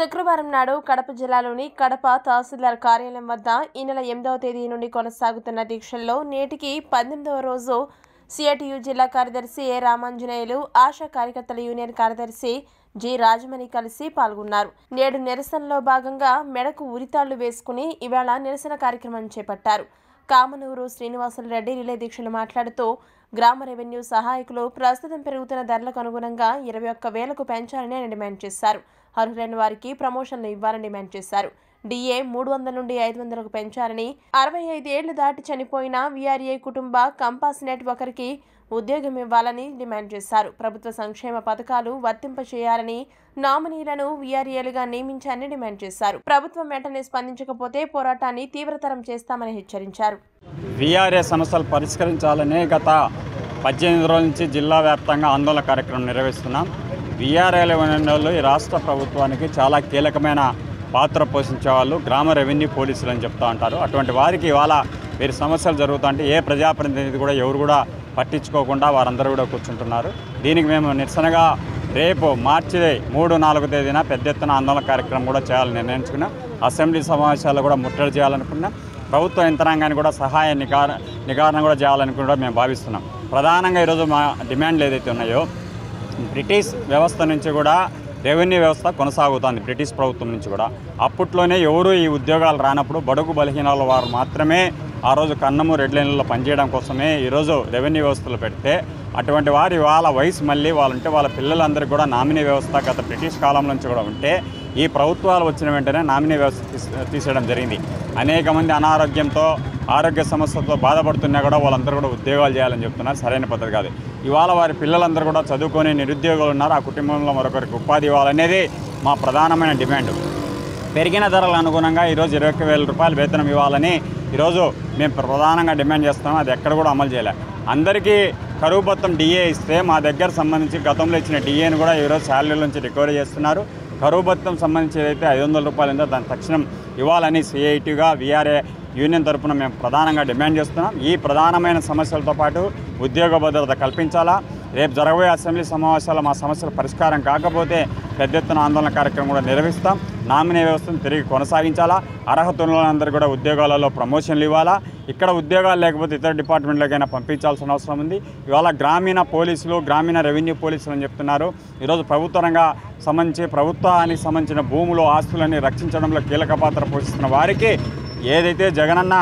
శుక్రవారం నాడు కడప జిల్లాలోని కడప తహసీల్దార్ కార్యాలయం వద్ద ఈ నెల ఎనిమిదవ తేదీ నుండి కొనసాగుతున్న దీక్షల్లో నేటికి పద్దెనిమిదవ రోజు సిఐటియు జిల్లా కార్యదర్శి ఏ రామాంజనేయులు ఆశా కార్యకర్తల యూనియన్ కార్యదర్శి జి రాజమణి కలిసి పాల్గొన్నారు నేడు నిరసనలో భాగంగా మెడకు ఉరితాళ్లు వేసుకుని ఇవాళ నిరసన కార్యక్రమం చేపట్టారు కామనూరు శ్రీనివాసులు రెడ్డి రిలే దీక్షలు మాట్లాడుతూ గ్రామ రెవెన్యూ సహాయకులు ప్రస్తుతం పెరుగుతున్న ధరలకు అనుగుణంగా ఇరవై ఒక్క వేలకు పెంచాలని ఆయన డిమాండ్ చేశారు అర్హులైన వారికి ప్రమోషన్లు ఇవ్వాలని డిమాండ్ చేశారు డిఏ మూడు వందల నుండి ఐదు వందలకు పెంచాలని అరవై ఐదు ఏళ్లు దాటి చనిపోయిన వీఆర్ఏ కుటుంబ కంపాస్ నెట్ ఒకరికి ఉద్యోగం ఇవ్వాలని డిమాండ్ చేశారు ప్రభుత్వ సంక్షేమ పథకాలు వర్తింప చేయాలని నామినీలను వీఆర్ఏలుగా నియమించాలని డిమాండ్ చేశారు ప్రభుత్వం వెంటనే స్పందించకపోతే పోరాటాన్ని తీవ్రతరం చేస్తామని హెచ్చరించారు వీఆర్ఏ సమస్యలు పరిష్కరించాలని గత పద్దెనిమిది రోజుల నుంచి జిల్లా వ్యాప్తంగా ఆందోళన కార్యక్రమం నిర్వహిస్తున్నాం వీఆర్ఏల వాళ్ళు ఈ రాష్ట్ర ప్రభుత్వానికి చాలా కీలకమైన పాత్ర పోషించే వాళ్ళు గ్రామ రెవెన్యూ పోలీసులు అని చెప్తూ ఉంటారు అటువంటి వారికి ఇవాళ వీరి సమస్యలు జరుగుతుంటే ఏ ప్రజాప్రతినిధి కూడా ఎవరు కూడా పట్టించుకోకుండా వారందరూ కూడా కూర్చుంటున్నారు దీనికి మేము నిరసనగా రేపు మార్చి మూడు నాలుగు తేదీన పెద్ద ఎత్తున ఆందోళన కార్యక్రమం కూడా చేయాలని నిర్ణయించుకున్నాం అసెంబ్లీ సమావేశాలు కూడా ముట్టడి చేయాలనుకున్నాం ప్రభుత్వ యంత్రాంగాన్ని కూడా సహాయ నిగార నిగారణ కూడా చేయాలని కూడా మేము భావిస్తున్నాం ప్రధానంగా ఈరోజు మా డిమాండ్లు ఏదైతే ఉన్నాయో బ్రిటిష్ వ్యవస్థ నుంచి కూడా రెవెన్యూ వ్యవస్థ కొనసాగుతోంది బ్రిటిష్ ప్రభుత్వం నుంచి కూడా అప్పట్లోనే ఎవరు ఈ ఉద్యోగాలు రానప్పుడు బడుగు బలహీనాల వారు మాత్రమే ఆ రోజు కన్నము రెడ్ లైన్లలో పనిచేయడం కోసమే ఈరోజు రెవెన్యూ వ్యవస్థలు పెడితే అటువంటి వారి వాళ్ళ వయసు మళ్ళీ వాళ్ళు ఉంటే వాళ్ళ పిల్లలందరికీ కూడా నామినీ వ్యవస్థ గత బ్రిటిష్ కాలం నుంచి కూడా ఉంటే ఈ ప్రభుత్వాలు వచ్చిన వెంటనే నామినీ వ్యవస్థ తీస్- తీసేయడం జరిగింది అనేక మంది అనారోగ్యంతో ఆరోగ్య సమస్యలతో బాధపడుతున్నా కూడా వాళ్ళందరూ కూడా ఉద్యోగాలు చేయాలని చెప్తున్నారు సరైన పద్ధతి కాదు ఇవాళ వారి పిల్లలందరూ కూడా చదువుకొని నిరుద్యోగులు ఉన్నారు ఆ కుటుంబంలో మరొకరికి ఉపాధి ఇవ్వాలనేది మా ప్రధానమైన డిమాండ్ పెరిగిన ధరల అనుగుణంగా ఈరోజు ఇరవై ఒక్క వేల రూపాయలు వేతనం ఇవ్వాలని ఈరోజు మేము ప్రధానంగా డిమాండ్ చేస్తున్నాం అది ఎక్కడ కూడా అమలు చేయలే అందరికీ కరువు భత్తం డిఏ ఇస్తే మా దగ్గర సంబంధించి గతంలో ఇచ్చిన డిఏని కూడా ఈరోజు శాలరీ నుంచి రికవరీ చేస్తున్నారు కరువు భత్తం సంబంధించి ఏదైతే ఐదు వందల రూపాయలు ఉందో దాన్ని తక్షణం ఇవ్వాలని సిఐటిగా విఆర్ఏ యూనియన్ తరపున మేము ప్రధానంగా డిమాండ్ చేస్తున్నాం ఈ ప్రధానమైన సమస్యలతో పాటు ఉద్యోగ భద్రత కల్పించాలా రేపు జరగబోయే అసెంబ్లీ సమావేశాల్లో మా సమస్యల పరిష్కారం కాకపోతే పెద్ద ఎత్తున ఆందోళన కార్యక్రమం కూడా నిర్వహిస్తాం నామినీ వ్యవస్థను తిరిగి కొనసాగించాలా అర్హత ఉన్నవాళ్ళందరూ కూడా ఉద్యోగాలలో ప్రమోషన్లు ఇవ్వాలా ఇక్కడ ఉద్యోగాలు లేకపోతే ఇతర డిపార్ట్మెంట్లకైనా పంపించాల్సిన అవసరం ఉంది ఇవాళ గ్రామీణ పోలీసులు గ్రామీణ రెవెన్యూ పోలీసులు అని చెప్తున్నారు ఈరోజు ప్రభుత్వ రంగ సంబంధించి ప్రభుత్వానికి సంబంధించిన భూములు ఆస్తులన్నీ రక్షించడంలో కీలక పాత్ర పోషిస్తున్న వారికి ఏదైతే జగనన్న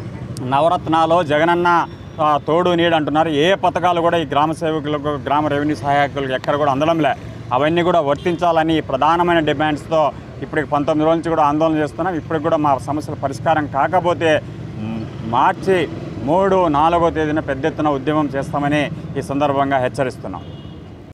నవరత్నాలు జగనన్న ఆ, తోడు నీడు అంటున్నారు ఏ పథకాలు కూడా ఈ గ్రామ సేవకులకు గ్రామ రెవెన్యూ సహాయకులకు ఎక్కడ కూడా అందడంలే అవన్నీ కూడా వర్తించాలని ఈ ప్రధానమైన డిమాండ్స్తో ఇప్పటికి పంతొమ్మిది రోజుల నుంచి కూడా ఆందోళన చేస్తున్నాం ఇప్పటికి కూడా మా సమస్యల పరిష్కారం కాకపోతే మ్, మార్చి మూడు నాలుగో తేదీన పెద్ద ఎత్తున ఉద్యమం చేస్తామని ఈ సందర్భంగా హెచ్చరిస్తున్నాం